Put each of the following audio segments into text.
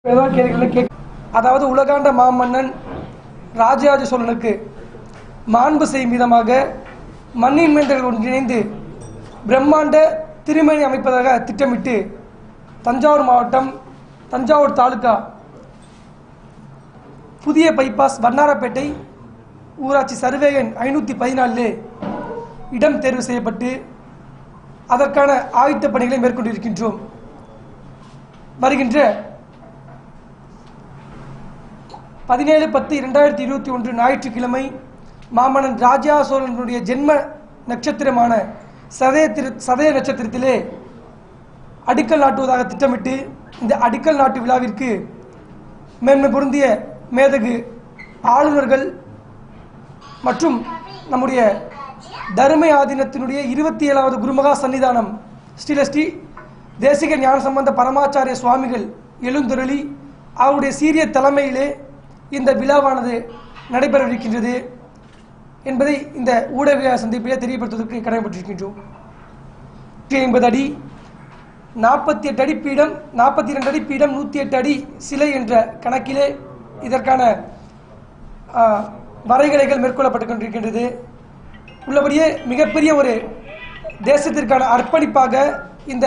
ஏதோ கேள்விகளை கேட்க அதாவது உலகாண்ட மாமன்னன் ராஜராஜ சோழனுக்கு மாண்பு செய்யும் விதமாக மண்ணின் மேந்தர்கள் ஒன்றிணைந்து பிரம்மாண்ட திருமணி அமைப்பதாக திட்டமிட்டு தஞ்சாவூர் மாவட்டம் தஞ்சாவூர் தாலுகா புதிய பைபாஸ் வண்ணாரப்பேட்டை ஊராட்சி சர்வே எண் ஐநூற்றி பதினாலிலே இடம் தேர்வு செய்யப்பட்டு அதற்கான ஆயத்த பணிகளை மேற்கொண்டிருக்கின்றோம் வருகின்ற பதினேழு பத்து இரண்டாயிரத்தி இருபத்தி ஒன்று ஞாயிற்றுக்கிழமை மாமன்னன் ராஜா சோழனுடைய ஜென்ம நட்சத்திரமான சதய திரு சதய நட்சத்திரத்திலே அடிக்கல் நாட்டுவதாக திட்டமிட்டு இந்த அடிக்கல் நாட்டு விழாவிற்கு மேன்மை பொருந்திய மேதகு ஆளுநர்கள் மற்றும் நம்முடைய தருமை ஆதீனத்தினுடைய இருபத்தி ஏழாவது குருமகா சன்னிதானம் ஸ்ரீலஸ்ரீ தேசிக ஞான சம்பந்த பரமாச்சாரிய சுவாமிகள் எழுந்தருளி அவருடைய சீரிய தலைமையிலே இந்த விழாவானது நடைபெறவிருக்கின்றது என்பதை இந்த ஊடக சந்திப்பிலே தெரியப்படுத்துவதற்கு கடமைப்பட்டிருக்கின்றோம் ஐம்பது அடி நாற்பத்தி எட்டு அடி பீடம் நாற்பத்தி இரண்டு அடி பீடம் நூற்றி எட்டு அடி சிலை என்ற கணக்கிலே இதற்கான ஆ, வரைகலைகள் மேற்கொள்ளப்பட்டு கொண்டிருக்கின்றது உள்ளபடியே மிகப்பெரிய ஒரு தேசத்திற்கான அர்ப்பணிப்பாக இந்த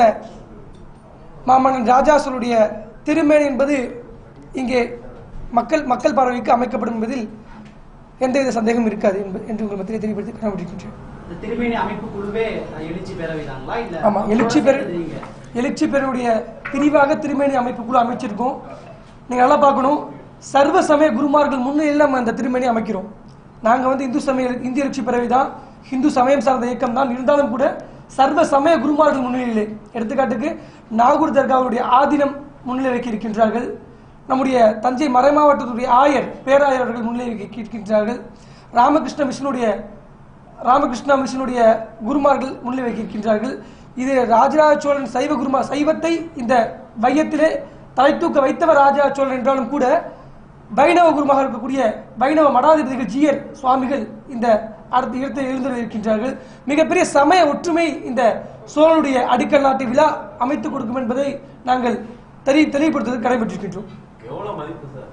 மாமன்னன் ராஜாசனுடைய திருமேனி என்பது இங்கே மக்கள் மக்கள் பார்வைக்கு அமைக்கப்படும் என்பதில் எந்தவித சந்தேகம் இருக்காது என்ப- என்று உங்கள் மத்தியில் தெரியப்படுத்தி கடமைப்பட்டிருக்கின்றேன் இந்த திருமேனி அமைப்பு குழுவே அஹ், எழுச்சி பேரவைதாங்களா இல்ல ஆமா எழுச்சி பெரு மக்களோட சேர்ந்து நீங்க? எழுச்சி பெருடைய பிரிவாக திருமேனி அமைப்பு குழு அமைச்சிருக்கோம் நீங்க நல்லா பார்க்கணும் சர்வ சமய குருமார்கள் முன்னிலையில் நம்ம அந்த திருமேனி அமைக்கிறோம் நாங்க வந்து இந்து சமய இந்திய எழுச்சி பிறவி தான் இந்து சமயம் சார்ந்த இயக்கம் தான் இருந்தாலும் கூட சர்வ சமய குருமார்கள் முன்னிலையிலே எடுத்துக்காட்டுக்கு நாகூர் தர்காவுடைய ஆதீனம் முன்னிலை வைக்க இருக்கின்றார்கள் நம்முடைய தஞ்சை மறைமாவட்டத்துடைய ஆயர் பேராயர் அவர்கள் முன்னிலை வைக்க இருக்கின்றார்கள் ராமகிருஷ்ண மிஷனுடைய ராமகிருஷ்ணா மிஷனுடைய குருமார்கள் முன்னிலை வைக்கின்றார்கள் இது ராஜராஜ சோழன் சைவ குருமா சைவத்தை இந்த வையத்திலே தலை தூக்க வைத்தவர் ராஜராஜ சோழன் என்றாலும் கூட வைணவ குருமாக இருக்கக்கூடிய வைணவ மடாதிபதிகள் ஜீயர் சுவாமிகள் இந்த அடுத்த இடத்தில் எழுந்து இருக்கின்றார்கள் மிகப்பெரிய சமய ஒற்றுமை இந்த சோழனுடைய அடிக்கல் நாட்டு விழா அமைத்துக் கொடுக்கும் என்பதை நாங்கள் தெரிய தெளிவுபடுத்துவதற்கு கடைபெற்றிருக்கின்றோம் எவ்வளவு மதிப்பு சார்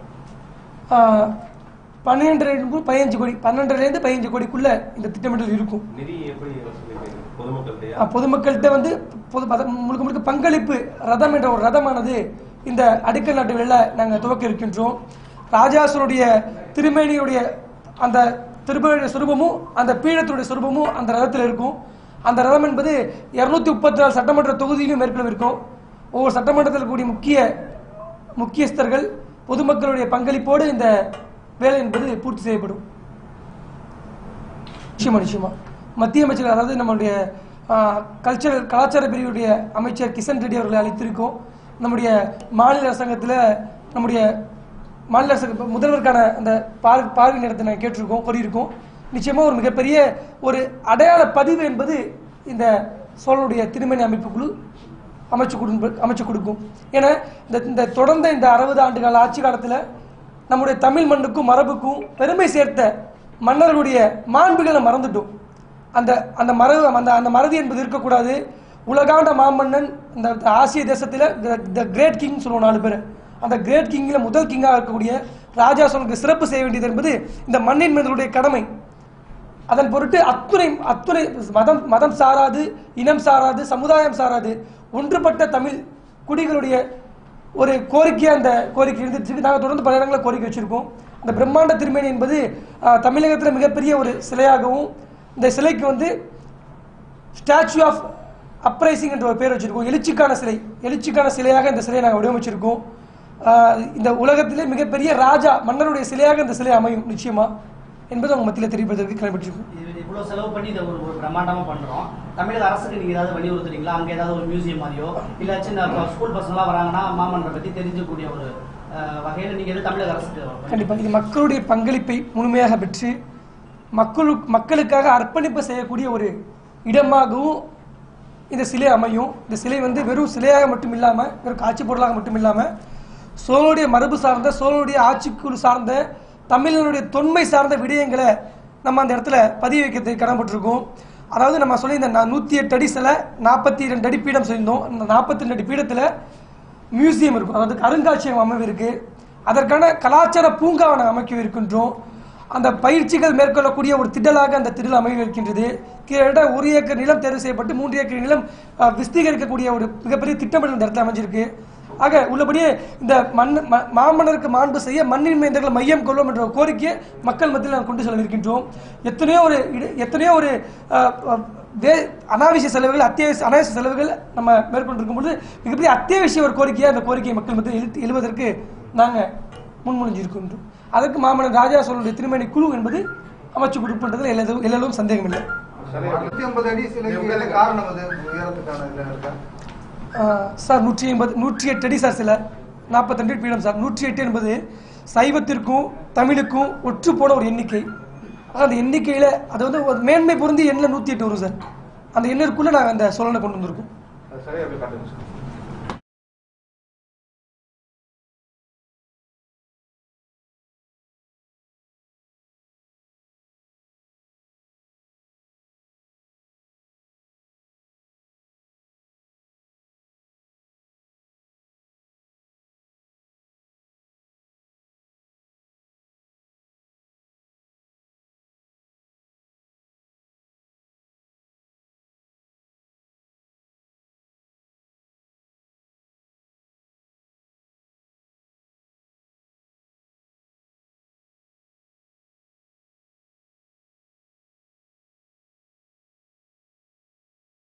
ஆஹ், பன்னிரெண்டரை to பதினஞ்சு கோடி பன்னெண்டுலேருந்து பதினஞ்சு கோடிக்குள்ள இந்த திட்டமிடல் இருக்கும் நிதி எப்படி வசூலிப்பீங்க பொதுமக்கள்கிட்டயா அஹ் பொதுமக்கள்கிட்ட வந்து பொது பத- முழுக்க முழுக்க பங்களிப்பு ரதம் என்ற ஒரு ரதமானது இந்த அடிக்கல் நாட்டு விழா நாங்கள் துவக்க இருக்கின்றோம் ராஜாசனுடைய திருமேனியுடைய அந்த திருமேனியுடைய சுரூபமும் அந்த பீடத்தினுடைய சுரூபமும் அந்த ரதத்தில் இருக்கும் அந்த ரதம் என்பது இருநூத்தி முப்பத்தி நாலு சட்டமன்ற தொகுதியிலும் மேற்கொள்ள இருக்கும் ஒவ்வொரு சட்டமன்றத்தில் இருக்கக்கூடிய முக்கிய முக்கியஸ்தர்கள் பொதுமக்களுடைய பங்களிப்போடு இந்த வேலை என்பது பூர்த்தி செய்யப்படும் நிச்சயமா நிச்சயமா மத்திய அமைச்சர் அதாவது நம்மளுடைய கல்ச்சரல் கலாச்சார பிரிவுடைய அமைச்சர் கிஷன் ரெட்டி அவர்களை அழைத்திருக்கோம் நம்முடைய மாநில அரசாங்கத்தில் நம்முடைய மாநில அரசு முதல்வருக்கான அந்த பார் பார்வை நேரத்தை நாங்கள் கேட்டிருக்கோம் கோரியிருக்கோம் நிச்சயமா ஒரு மிகப்பெரிய ஒரு அடையாள பதிவு என்பது இந்த சோழனுடைய திருமணி அமைப்பு குழு அமைச்சு கொடு அமைச்சு கொடுக்கும் ஏன்னா இந்த இந்த தொடர்ந்த இந்த அறுபது ஆண்டு கால ஆட்சி காலத்தில் நம்முடைய தமிழ் மண்ணுக்கும் மரபுக்கும் பெருமை சேர்த்த மன்னர்களுடைய மாண்புகளை மறந்துட்டோம் அந்த அந்த மரபு அந்த அந்த மறதி என்பது இருக்கக்கூடாது உலகாண்ட மாமன்னன் இந்த ஆசிய தேசத்தில் த கிரேட் கிங் சொல்லுவோம் நாலு பேர் அந்த கிரேட் கிங்கில் முதல் கிங்காக இருக்கக்கூடிய ராஜா சோழனுக்கு சிறப்பு செய்ய வேண்டியது என்பது இந்த மண்ணின் மனிதர்களுடைய கடமை அதன் பொருட்டு அத்துணை அத்துணை மதம் மதம் சாராது இனம் சாராது சமுதாயம் சாராது ஒன்றுபட்ட தமிழ் குடிகளுடைய ஒரு கோரிக்கையா அந்த கோரிக்கை இருந்துச்சு நாங்கள் தொடர்ந்து பல இடங்களில் கோரிக்கை வச்சிருக்கோம் அந்த பிரம்மாண்ட திருமேனி என்பது ஆஹ், தமிழகத்தில் மிகப்பெரிய ஒரு சிலையாகவும் இந்த சிலைக்கு வந்து ஸ்டாச்சு ஆஃப் அப்ரைசிங் என்ற ஒரு பேர் வச்சிருக்கோம் எழுச்சிக்கான சிலை எழுச்சிக்கான சிலையாக இந்த சிலையை நாங்கள் வடிவமைச்சிருக்கோம் ஆஹ், இந்த உலகத்திலே மிகப்பெரிய ராஜா மன்னருடைய சிலையாக இந்த சிலை அமையும் நிச்சயமா என்பது அவங்க மத்தியில் தெரியப்படுவதற்கு கிளம்பிட்டிருக்கோம் இது இவ்வளவு செலவு பண்ணி இதை ஒரு ஒரு பிரம்மாண்டமா பண்றோம் தமிழக அரசுக்கு நீங்க ஏதாவது வலியுறுத்துறீங்களா அங்க ஏதாவது ஒரு மியூசியம் மாதிரியோ இல்ல சின்ன ஸ்கூல் பசங்களாம் வராங்கன்னா மாமன்றை பத்தி தெரிஞ்சுக்கூடிய ஒரு அஹ், வகையில நீங்க எது தமிழக அரசுக்கு கண்டிப்பாக இது மக்களுடைய பங்களிப்பை முழுமையாக பெற்று மக்களு மக்களுக்காக அர்ப்பணிப்பு செய்யக்கூடிய ஒரு இடமாகவும் இந்த சிலை அமையும் இந்த சிலை வந்து வெறும் சிலையாக மட்டும் இல்லாமல் வெறும் காட்சி பொருளாக மட்டும் இல்லாமல் சோழனுடைய மரபு சார்ந்த சோழனுடைய ஆட்சிக்குழு சார்ந்த தமிழனுடைய தொன்மை சார்ந்த விடயங்களை நம்ம அந்த இடத்துல பதிவு வைக்கிறதுக்கு கடன்பட்டிருக்கோம் அதாவது நம்ம சொல்லி இந்த நூற்றி எட்டு அடி சிலை நாற்பத்தி ரெண்டு அடி பீடம் சொல்லியிருந்தோம் அந்த நாற்பத்தி ரெண்டு அடி பீடத்தில் மியூசியம் இருக்கும் அதாவது அருங்காட்சியகம் அமைவிருக்கு அதற்கான கலாச்சார பூங்காவை நாங்கள் அமைக்க இருக்கின்றோம் அந்த பயிற்சிகள் மேற்கொள்ளக்கூடிய ஒரு திடலாக அந்த திடல் அமைய இருக்கின்றது கிட்டத்தட்ட ஒரு ஏக்கர் நிலம் தேர்வு செய்யப்பட்டு மூன்று ஏக்கர் நிலம் அஹ், விஸ்தீகரிக்கக்கூடிய ஒரு மிகப்பெரிய திட்டமிடல் இந்த இடத்துல அமைஞ்சிருக்கு ஆக உள்ளபடியே இந்த மண் ம- மாமன்னருக்கு மாண்பு செய்ய மண்ணின் மைந்தர்கள் மையம் கொள்வோம் என்ற ஒரு கோரிக்கையை மக்கள் மத்தியில் நாம் கொண்டு செல்ல இருக்கின்றோம் எத்தனையோ ஒரு இட- எத்தனையோ ஒரு அஹ், அஹ், வே அனாவசிய செலவுகள் அத்தியாவசிய அனாவசிய செலவுகள் நம்ம மேற்கொண்டிருக்கும் பொழுது மிகப்பெரிய அத்தியாவசிய ஒரு கோரிக்கையை அந்த கோரிக்கையை மக்கள் மத்தியில் எழுத்து எழுவதற்கு நாங்கள் முன்மொழிஞ்சிருக்கின்றோம் அதற்கு மாமன்னர் ராஜா சோழனுடைய திருமணி குழு என்பது அமைச்சு கொடுப்பதில் எல்லதும் எல்லோரும் சந்தேகம் இல்லை நூத்தி ஐம்பது அடி சிலைக்கு என்ன காரணம் அது உயரத்துக்கான இதுல இருக்கா ஆஹ் சார் நூற்றி ஐம்பது நூற்றி எட்டு அடி சார் சில நாற்பத்தெண்டு பீடம் சார் நூற்றி எட்டு என்பது சைவத்திற்கும் தமிழுக்கும் ஒற்று போன ஒரு எண்ணிக்கை ஆக அந்த எண்ணிக்கையில் அது வந்து ஒரு மேன்மை பொருந்தி எண்ணில் நூற்றி எட்டு வரும் சார் அந்த எண்ணிற்குள்ளே நாங்கள் அந்த சோழனை கொண்டு வந்திருக்கோம் அது சரியா போய் காட்டுங்க சார்